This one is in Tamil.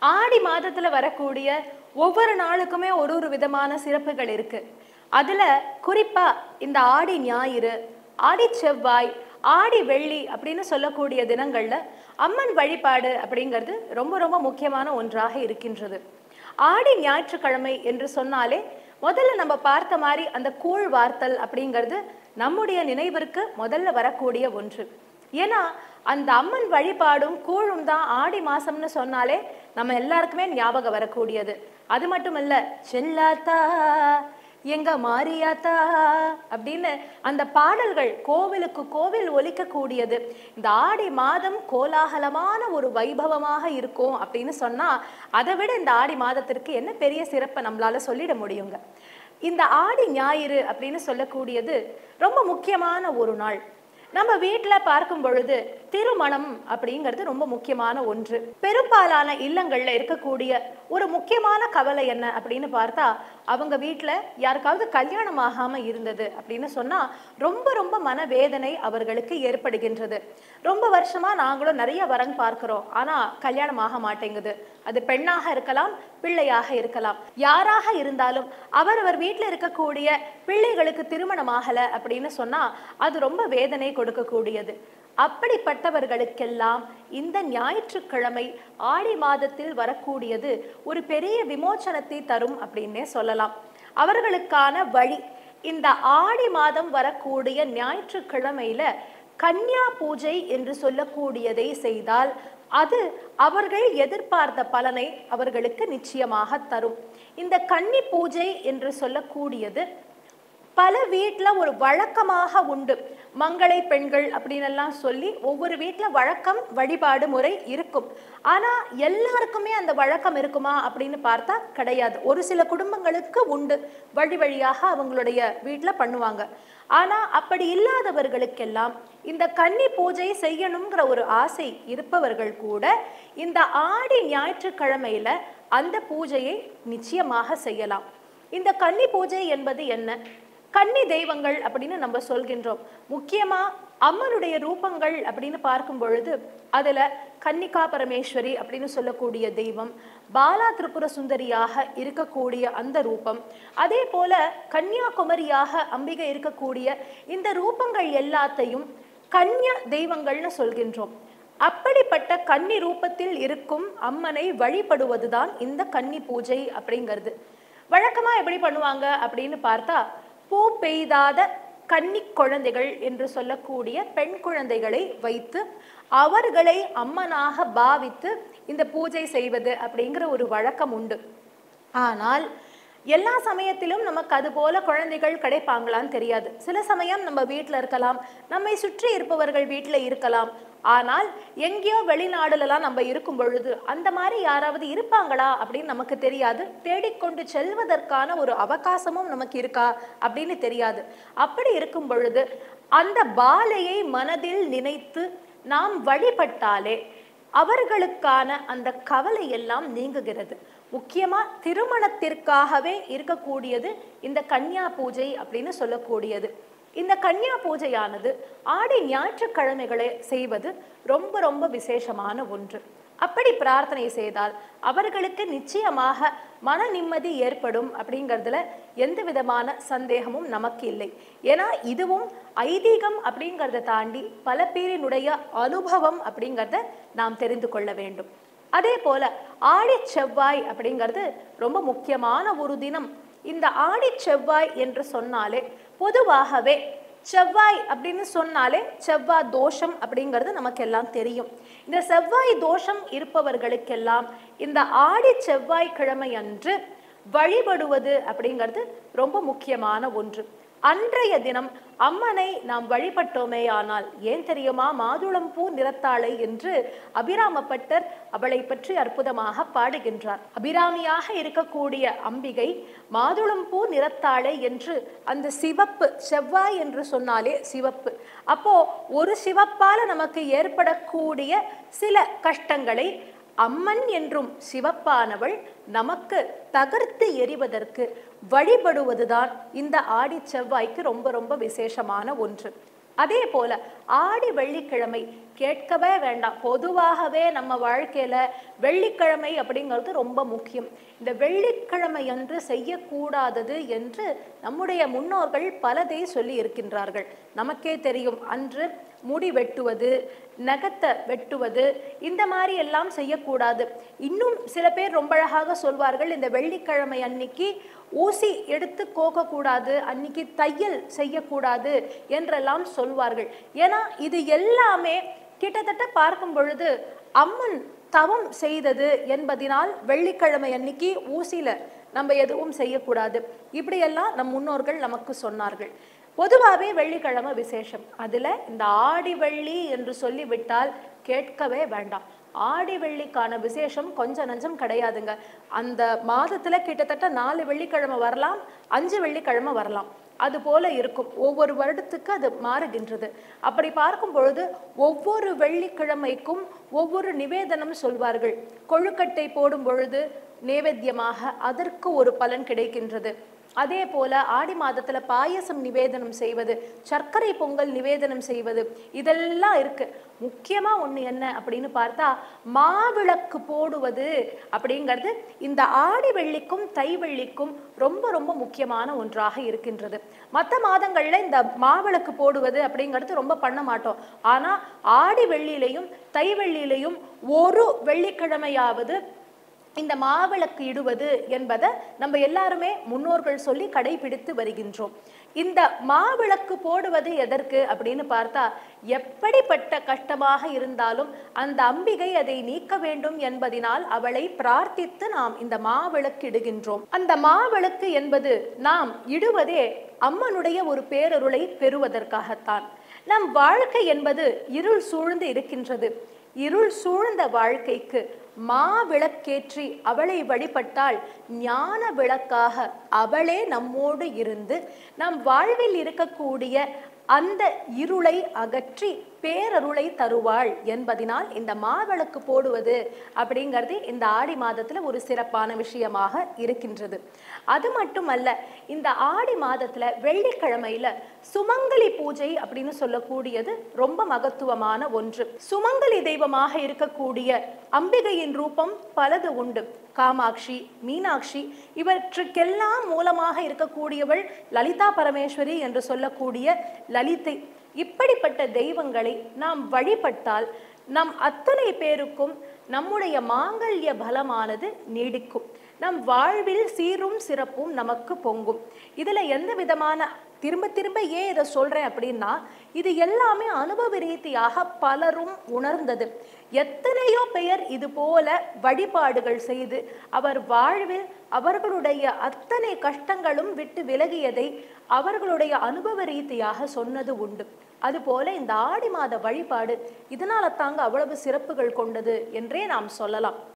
ஆடி மாதத்துல வரக்கூடிய ஒவ்வொரு நாளுக்குமே ஒரு ஒரு விதமான சிறப்புகள் இருக்கு அதுல குறிப்பா இந்த ஆடி ஞாயிறு ஆடி செவ்வாய் ஆடி வெள்ளி அப்படின்னு சொல்லக்கூடிய தினங்கள்ல அம்மன் வழிபாடு அப்படிங்கிறது ரொம்ப ரொம்ப முக்கியமான ஒன்றாக இருக்கின்றது ஆடி ஞாயிற்றுக்கிழமை என்று சொன்னாலே முதல்ல நம்ம பார்த்த மாதிரி அந்த கூழ் வார்த்தல் அப்படிங்கிறது நம்முடைய நினைவிற்கு முதல்ல வரக்கூடிய ஒன்று ஏன்னா அந்த அம்மன் வழிபாடும் கூழும் தான் ஆடி மாசம்னு சொன்னாலே நம்ம எல்லாருக்குமே ஞாபகம் வரக்கூடியது அது மட்டும் இல்ல செல்லாத்தா எங்க மாரியாத்தா அப்படின்னு அந்த பாடல்கள் கோவிலுக்கு கோவில் ஒலிக்கக்கூடியது இந்த ஆடி மாதம் கோலாகலமான ஒரு வைபவமாக இருக்கும் அப்படின்னு சொன்னா அதை விட இந்த ஆடி மாதத்திற்கு என்ன பெரிய சிறப்பை நம்மளால சொல்லிட முடியுங்க இந்த ஆடி ஞாயிறு அப்படின்னு சொல்லக்கூடியது ரொம்ப முக்கியமான ஒரு நாள் நம்ம வீட்டில் பார்க்கும் பொழுது திருமணம் அப்படிங்கிறது ரொம்ப முக்கியமான ஒன்று பெரும்பாலான இல்லங்கள்ல இருக்கக்கூடிய ஒரு முக்கியமான கவலை என்ன அப்படின்னு பார்த்தா அவங்க வீட்டில் யாருக்காவது கல்யாணம் ஆகாம இருந்தது அப்படின்னு சொன்னா ரொம்ப ரொம்ப மனவேதனை அவர்களுக்கு ஏற்படுகின்றது ரொம்ப வருஷமா நாங்களும் நிறைய வரன் பார்க்கிறோம் ஆனா கல்யாணம் ஆக மாட்டேங்குது அது பெண்ணாக இருக்கலாம் பிள்ளையாக இருக்கலாம் யாராக இருந்தாலும் அவரவர் வீட்டில் இருக்கக்கூடிய பிள்ளைகளுக்கு திருமணம் ஆகல அப்படின்னு சொன்னா அது ரொம்ப வேதனை கொடுக்கக்கூடியது அப்படிப்பட்டவர்களுக்கெல்லாம் இந்த ஞாயிற்றுக்கிழமை ஆடி மாதத்தில் வரக்கூடியது ஒரு பெரிய விமோச்சனத்தை தரும் அப்படின்னே சொல்லலாம் அவர்களுக்கான வழி இந்த ஆடி மாதம் வரக்கூடிய ஞாயிற்றுக்கிழமையில கன்யா பூஜை என்று சொல்லக்கூடியதை செய்தால் அது அவர்கள் எதிர்பார்த்த பலனை அவர்களுக்கு நிச்சயமாக தரும் இந்த கன்னி பூஜை என்று சொல்லக்கூடியது பல வீட்டில் ஒரு வழக்கமாக உண்டு மங்களை பெண்கள் அப்படின்னு எல்லாம் சொல்லி ஒவ்வொரு வீட்டில் வழக்கம் வழிபாடு முறை இருக்கும் ஆனால் எல்லாருக்குமே அந்த வழக்கம் இருக்குமா அப்படின்னு பார்த்தா கிடையாது ஒரு சில குடும்பங்களுக்கு உண்டு வழி வழியாக அவங்களுடைய வீட்டில் பண்ணுவாங்க ஆனால் அப்படி இல்லாதவர்களுக்கெல்லாம் இந்த கன்னி பூஜை செய்யணுங்கிற ஒரு ஆசை இருப்பவர்கள் கூட இந்த ஆடி ஞாயிற்றுக்கிழமையில அந்த பூஜையை நிச்சயமாக செய்யலாம் இந்த கன்னி பூஜை என்பது என்ன கன்னி தெய்வங்கள் அப்படின்னு நம்ம சொல்கின்றோம் முக்கியமா அம்மனுடைய ரூபங்கள் அப்படின்னு பார்க்கும் பொழுது அதுல கன்னிகா பரமேஸ்வரி அப்படின்னு சொல்லக்கூடிய தெய்வம் பாலா திரிபுர சுந்தரியாக இருக்கக்கூடிய அந்த ரூபம் அதே போல கன்னியாகுமரியாக அம்பிகை இருக்கக்கூடிய இந்த ரூபங்கள் எல்லாத்தையும் கன்யா தெய்வங்கள்னு சொல்கின்றோம் அப்படிப்பட்ட கன்னி ரூபத்தில் இருக்கும் அம்மனை வழிபடுவதுதான் இந்த கன்னி பூஜை அப்படிங்கிறது வழக்கமா எப்படி பண்ணுவாங்க அப்படின்னு பார்த்தா பூ பெய்தாத கன்னி குழந்தைகள் என்று சொல்லக்கூடிய பெண் குழந்தைகளை வைத்து அவர்களை அம்மனாக பாவித்து இந்த பூஜை செய்வது அப்படிங்கிற ஒரு வழக்கம் உண்டு ஆனால் எல்லா சமயத்திலும் நமக்கு அது போல குழந்தைகள் கிடைப்பாங்களான்னு தெரியாது சில சமயம் நம்ம வீட்டில் இருக்கலாம் நம்மை சுற்றி இருப்பவர்கள் வீட்டில் இருக்கலாம் ஆனால் எங்கேயோ வெளிநாடுலலாம் நம்ம இருக்கும் பொழுது அந்த மாதிரி யாராவது இருப்பாங்களா அப்படின்னு நமக்கு தெரியாது தேடிக்கொண்டு செல்வதற்கான ஒரு அவகாசமும் நமக்கு இருக்கா அப்படின்னு தெரியாது அப்படி இருக்கும் பொழுது அந்த பாலையை மனதில் நினைத்து நாம் வழிபட்டாலே அவர்களுக்கான அந்த கவலை எல்லாம் நீங்குகிறது முக்கியமா திருமணத்திற்காகவே இருக்கக்கூடியது இந்த கன்னியா பூஜை அப்படின்னு சொல்லக்கூடியது இந்த கன்னியா பூஜையானது ஆடி ஞாயிற்றுக்கிழமைகளை செய்வது ரொம்ப ரொம்ப விசேஷமான ஒன்று அப்படி பிரார்த்தனை செய்தால் அவர்களுக்கு நிச்சயமாக மன நிம்மதி ஏற்படும் அப்படிங்கிறதுல எந்த விதமான சந்தேகமும் நமக்கு இல்லை ஏன்னா இதுவும் ஐதீகம் அப்படிங்கிறத தாண்டி பல பேரினுடைய அனுபவம் அப்படிங்கிறத நாம் தெரிந்து கொள்ள வேண்டும் அதே போல ஆடி செவ்வாய் அப்படிங்கிறது ரொம்ப முக்கியமான ஒரு தினம் இந்த ஆடி செவ்வாய் என்று சொன்னாலே பொதுவாகவே செவ்வாய் அப்படின்னு சொன்னாலே செவ்வாய் தோஷம் அப்படிங்கிறது நமக்கு எல்லாம் தெரியும் இந்த செவ்வாய் தோஷம் இருப்பவர்களுக்கெல்லாம் இந்த ஆடி செவ்வாய் கிழமை அன்று வழிபடுவது அப்படிங்கிறது ரொம்ப முக்கியமான ஒன்று அன்றைய தினம் அம்மனை நாம் வழிபட்டோமே ஆனால் ஏன் தெரியுமா மாதுளம்பூ நிறத்தாளை என்று அபிராமப்பட்டர் அவளை பற்றி அற்புதமாக பாடுகின்றார் அபிராமியாக இருக்கக்கூடிய அம்பிகை மாதுளம்பூ நிறத்தாளை என்று அந்த சிவப்பு செவ்வாய் என்று சொன்னாலே சிவப்பு அப்போ ஒரு சிவப்பால நமக்கு ஏற்படக்கூடிய சில கஷ்டங்களை அம்மன் என்றும் சிவப்பானவள் நமக்கு தகர்த்து எறிவதற்கு வழிபடுவதுதான் இந்த ஆடி செவ்வாய்க்கு ரொம்ப ரொம்ப விசேஷமான ஒன்று அதே போல ஆடி வெள்ளிக்கிழமை கேட்கவே வேண்டாம் பொதுவாகவே நம்ம வாழ்க்கையில வெள்ளிக்கிழமை அப்படிங்கிறது ரொம்ப முக்கியம் இந்த வெள்ளிக்கிழமை அன்று செய்யக்கூடாதது என்று நம்முடைய முன்னோர்கள் பலதை சொல்லி இருக்கின்றார்கள் நமக்கே தெரியும் அன்று முடி வெட்டுவது நகத்தை வெட்டுவது இந்த மாதிரி எல்லாம் செய்யக்கூடாது இன்னும் சில பேர் ரொம்ப அழகாக சொல்வார்கள் இந்த வெள்ளிக்கிழமை அன்னைக்கு ஊசி எடுத்து கோக்கக்கூடாது அன்னைக்கு தையல் செய்யக்கூடாது என்றெல்லாம் சொல்வார்கள் ஏன்னா இது எல்லாமே கிட்டத்தட்ட பார்க்கும் பொழுது அம்மன் தவம் செய்தது என்பதினால் வெள்ளிக்கிழமை அன்னைக்கு ஊசியில நம்ம எதுவும் செய்யக்கூடாது இப்படியெல்லாம் நம் முன்னோர்கள் நமக்கு சொன்னார்கள் பொதுவாகவே வெள்ளிக்கிழமை விசேஷம் அதில் இந்த ஆடி வெள்ளி என்று சொல்லிவிட்டால் கேட்கவே வேண்டாம் ஆடி வெள்ளிக்கான விசேஷம் கொஞ்சம் நஞ்சம் கிடையாதுங்க அந்த மாதத்துல கிட்டத்தட்ட நாலு வெள்ளிக்கிழமை வரலாம் அஞ்சு வெள்ளிக்கிழமை வரலாம் அது போல இருக்கும் ஒவ்வொரு வருடத்துக்கு அது மாறுகின்றது அப்படி பார்க்கும் பொழுது ஒவ்வொரு வெள்ளிக்கிழமைக்கும் ஒவ்வொரு நிவேதனம் சொல்வார்கள் கொழுக்கட்டை போடும் பொழுது நேவேத்தியமாக அதற்கு ஒரு பலன் கிடைக்கின்றது அதே போல ஆடி மாதத்துல பாயசம் நிவேதனம் செய்வது சர்க்கரை பொங்கல் நிவேதனம் செய்வது இதெல்லாம் இருக்கு முக்கியமா ஒண்ணு என்ன அப்படின்னு பார்த்தா மாவிளக்கு போடுவது அப்படிங்கிறது இந்த ஆடி வெள்ளிக்கும் தை வெள்ளிக்கும் ரொம்ப ரொம்ப முக்கியமான ஒன்றாக இருக்கின்றது மற்ற மாதங்கள்ல இந்த மாவிளக்கு போடுவது அப்படிங்கிறது ரொம்ப பண்ண மாட்டோம் ஆனா ஆடி வெள்ளியிலையும் தை வெள்ளியிலையும் ஒரு வெள்ளிக்கிழமையாவது இந்த மாவிளக்கு இடுவது என்பதை நம்ம எல்லாருமே முன்னோர்கள் சொல்லி கடைபிடித்து வருகின்றோம் இந்த மாவிளக்கு போடுவது எதற்கு அப்படின்னு பார்த்தா எப்படிப்பட்ட கஷ்டமாக இருந்தாலும் அந்த அம்பிகை அதை நீக்க வேண்டும் என்பதினால் அவளை பிரார்த்தித்து நாம் இந்த மாவிளக்கு இடுகின்றோம் அந்த மாவிளக்கு என்பது நாம் இடுவதே அம்மனுடைய ஒரு பேரருளை பெறுவதற்காகத்தான் நம் வாழ்க்கை என்பது இருள் சூழ்ந்து இருக்கின்றது இருள் சூழ்ந்த வாழ்க்கைக்கு மாவிளக்கேற்றி அவளை வழிபட்டால் ஞான விளக்காக அவளே நம்மோடு இருந்து நம் வாழ்வில் இருக்கக்கூடிய அந்த இருளை அகற்றி பேரருளை தருவாள் என்பதினால் இந்த மாவிளக்கு போடுவது அப்படிங்கிறது இந்த ஆடி மாதத்துல ஒரு சிறப்பான விஷயமாக இருக்கின்றது அது மட்டுமல்ல இந்த ஆடி மாதத்துல வெள்ளிக்கிழமையில சுமங்கலி பூஜை அப்படின்னு சொல்லக்கூடியது ரொம்ப மகத்துவமான ஒன்று சுமங்கலி தெய்வமாக இருக்கக்கூடிய அம்பிகையின் ரூபம் பலது உண்டு காமாட்சி மீனாட்சி இவற்றுக்கெல்லாம் மூலமாக இருக்கக்கூடியவள் லலிதா பரமேஸ்வரி என்று சொல்லக்கூடிய லலிதை இப்படிப்பட்ட தெய்வங்களை நாம் வழிபட்டால் நம் அத்தனை பேருக்கும் நம்முடைய மாங்கல்ய பலமானது நீடிக்கும் நம் வாழ்வில் சீரும் சிறப்பும் நமக்கு பொங்கும் இதுல எந்த விதமான திரும்ப திரும்ப ஏன் இதை சொல்றேன் அப்படின்னா இது எல்லாமே அனுபவ ரீதியாக பலரும் உணர்ந்தது எத்தனையோ பெயர் இது போல வழிபாடுகள் செய்து அவர் வாழ்வில் அவர்களுடைய அத்தனை கஷ்டங்களும் விட்டு விலகியதை அவர்களுடைய அனுபவ ரீதியாக சொன்னது உண்டு அதுபோல இந்த ஆடி மாத வழிபாடு இதனால தாங்க அவ்வளவு சிறப்புகள் கொண்டது என்றே நாம் சொல்லலாம்